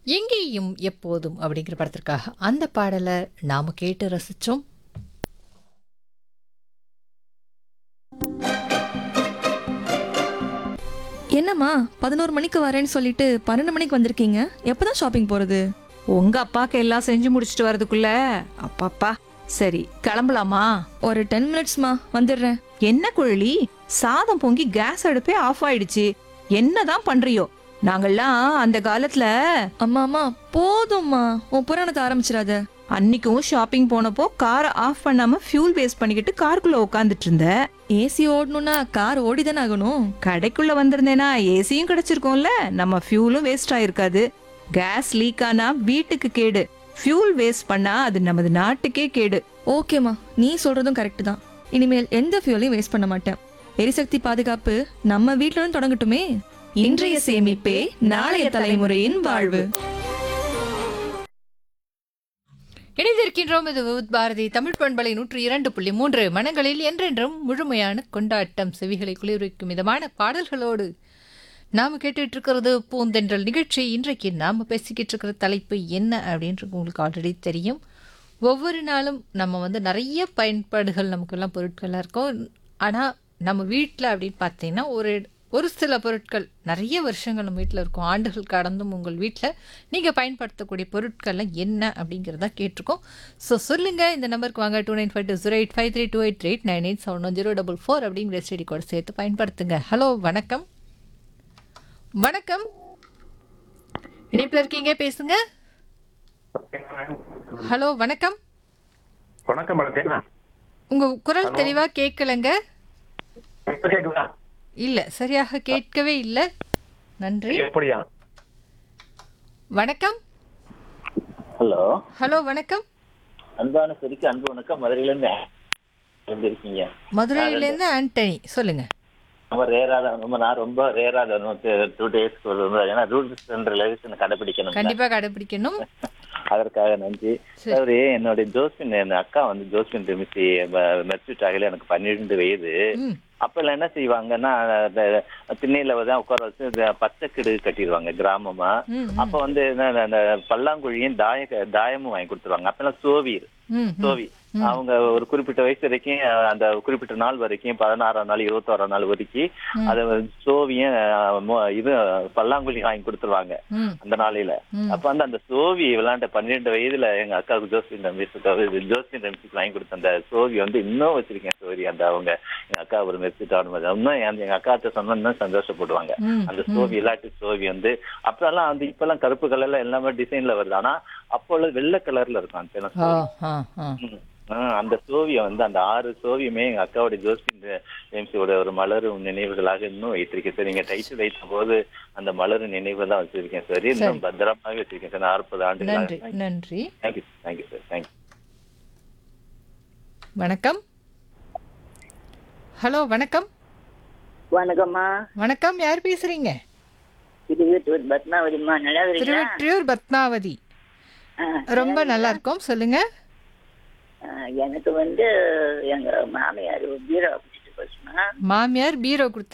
எங்கேயும் எப்போதும் அப்படிங்கிற படத்திற்காக அந்த பாடலை நாம கேட்டு ரசிச்சோம் என்னம்மா பதினோரு மணிக்கு வரேன்னு சொல்லிட்டு பன்னெண்டு மணிக்கு வந்திருக்கீங்க எப்பதான் ஷாப்பிங் போறது உங்க அப்பாக்கு எல்லாம் செஞ்சு முடிச்சிட்டு வரதுக்குள்ள அப்பாப்பா சரி கிளம்பலாமா ஒரு டென் மினிட்ஸ்மா வந்துடுறேன் என்ன குழலி சாதம் பொங்கி கேஸ் அடுப்பே ஆஃப் ஆயிடுச்சு என்னதான் பண்றியோ நாங்கெல்லாம் அந்த காலத்துல அம்மா அம்மா போதும்மா உன் புராணத்தை ஆரம்பிச்சிடாத அன்னைக்கும் ஷாப்பிங் போனப்போ காரை ஆஃப் பண்ணாம ஃபியூல் வேஸ்ட் பண்ணிக்கிட்டு காருக்குள்ள உட்காந்துட்டு இருந்த ஏசி ஓடணும்னா கார் ஓடிதானே ஆகணும் கடைக்குள்ள வந்திருந்தேனா ஏசியும் கிடைச்சிருக்கும்ல நம்ம ஃபியூலும் வேஸ்ட் ஆயிருக்காது கேஸ் லீக் ஆனா வீட்டுக்கு கேடு ஃபியூல் வேஸ்ட் பண்ணா அது நமது நாட்டுக்கே கேடு ஓகேம்மா நீ சொல்றதும் கரெக்ட் தான் இனிமேல் எந்த ஃபியூலையும் வேஸ்ட் பண்ண மாட்டேன் எரிசக்தி பாதுகாப்பு நம்ம வீட்ல இருந்து தொடங்கட்டுமே இன்றைய சேமிப்பே நாளைய தலைமுறையின் வாழ்வு இணைந்திருக்கின்றோம் இது விவுத் பாரதி தமிழ் பண்பலை நூற்றி இரண்டு புள்ளி மூன்று மனங்களில் என்றென்றும் முழுமையான கொண்டாட்டம் செவிகளை குளிர்விக்கும் விதமான பாடல்களோடு நாம் கேட்டுட்டு இருக்கிறது பூந்தென்றல் நிகழ்ச்சி இன்றைக்கு நாம் பேசிக்கிட்டு இருக்கிற தலைப்பு என்ன அப்படின்றது உங்களுக்கு ஆல்ரெடி தெரியும் ஒவ்வொரு நாளும் நம்ம வந்து நிறைய பயன்பாடுகள் நமக்கெல்லாம் பொருட்களாக இருக்கும் ஆனால் நம்ம வீட்டில் அப்படின்னு பார்த்தீங்கன்னா ஒரு ஒரு சில பொருட்கள் நிறைய வருஷங்கள் நம்ம வீட்டில் இருக்கும் ஆண்டுகள் கடந்தும் உங்கள் வீட்டில் நீங்கள் பயன்படுத்தக்கூடிய பொருட்கள்லாம் என்ன அப்படிங்கிறத கேட்டிருக்கோம் ஸோ சொல்லுங்கள் இந்த நம்பருக்கு வாங்க two nine five two zero eight five three two eight eight nine eight seven one zero double four அப்படிங்கிற ஸ்டடி கோட் சேர்த்து பயன்படுத்துங்க ஹலோ வணக்கம் வணக்கம் இணைப்பில் இருக்கீங்க பேசுங்க ஹலோ வணக்கம் வணக்கம் மேடம் உங்க குரல் தெளிவா கேட்கலங்க இப்ப கேக்குதா இல்ல சரியாக கேட்கவே இல்ல நன்றி எப்படியா வணக்கம் ஹலோ ஹலோ வணக்கம் அன்பான சரிக்கு அன்பு வணக்கம் மதுரையில இருந்து எப்படி இருக்கீங்க மதுரையில இருந்து ஆண்டனி சொல்லுங்க ரொம்ப ரேரா தான் ரொம்ப நான் ரொம்ப ரேரா தான் டூ டேஸ் ஏன்னா ரூல்ஸ் அண்ட் ரெகுலேஷன் கடைபிடிக்கணும் கண்டிப்பா கடைபிடிக்கணும் அதற்காக நன்றி சரி. அதாவது என்னுடைய ஜோஸ்பின் என் அக்கா வந்து ஜோஸ்பின் ரெமிசி மெர்சிட் ஆகல எனக்கு பன்னிரெண்டு வயது ம் அப்பெல்லாம் என்ன செய்வாங்கன்னா அந்த திண்ணையில தான் உட்கார வச்சு இந்த பச்சைக்கிடு கட்டிடுவாங்க கிராமமா ம், அப்ப வந்து என்ன, அந்த பல்லாங்குழியும் தாய தாயமும் வாங்கி கொடுத்துருவாங்க அப்பெல்லாம் சோவியர் ம் ம். சோவி அவங்க ஒரு குறிப்பிட்ட வயசு வரைக்கும் அஹ், அந்த குறிப்பிட்ட நாள் வரைக்கும் பதினாறாம் நாள் இருபத்தோராம் நாள் வரைக்கும் அத சோவியும் அஹ், மொ- இது பல்லாங்குழி வாங்கி கொடுத்துருவாங்க ம் அந்த நாளையில ம். அப்ப வந்து அந்த சோவி விளையாண்ட பன்னிரெண்டு வயதுல எங்க அக்காவுக்கு ஜோஸ்பின் ரமேஷுக்கு ஜோஸ்பின் ரமேஷுக்கு வாங்கி கொடுத்த அந்த சோவி வந்து இன்னும் வச்சிருக்கேன் சோரி அந்த அவங்க எங்க அக்கா ஒரு மெர்சிட் ஆடும் இன்னும் என் எங்க அக்காத்த சொன்னா சந்தோஷப்படுவாங்க ம், அந்த சோவி இல்லாட்டி சோவி வந்து அப்பெல்லாம் வந்து இப்பெல்லாம் கருப்பு கலர்ல எல்லாமே டிசைன்ல வருது ஆனா அப்போ உள்ள வெள்ளை கலர்ல இருக்கும் அந்த எல்லாம் ஆ சோவி. ஆ ஆ ம். ஆ, அந்த சோவியம் வந்து அந்த ஆறு சோவியமே எங்க அக்காவுடைய ஜோஸ்பின் ஜேம்ஸோட ஒரு மலரும் நினைவுகளாக இன்னும் வைத்திருக்கேன் சார் நீங்க டைட்டில் வைத்த போது அந்த மலரும் நினைவு தான் வச்சிருக்கேன் சார் இன்னும் பத்திரமாக வச்சிருக்கேன் சார் நாற்பது நன்றி ஆண்டுகளாக நன்றி தேங்க்யூ தேங்க்யூ சார் தேங்க்யூ வணக்கம் ஹலோ வணக்கம் வணக்கம்மா வணக்கம் யார் பேசுறீங்க திருவத்தூர் பத்மாவதிம்மா நல்லா இருக்கீங்களா திருவற்றியூர் பத்மாவதி ஆ, ரொம்ப நல்லா இருக்கோம் சொல்லுங்க ஆ, எனக்கு வந்து எங்க மாமியார் பீரோ பிடிச்சிட்டு போச்சுமா மாமியார் பீரோ கொடுத்தாங்க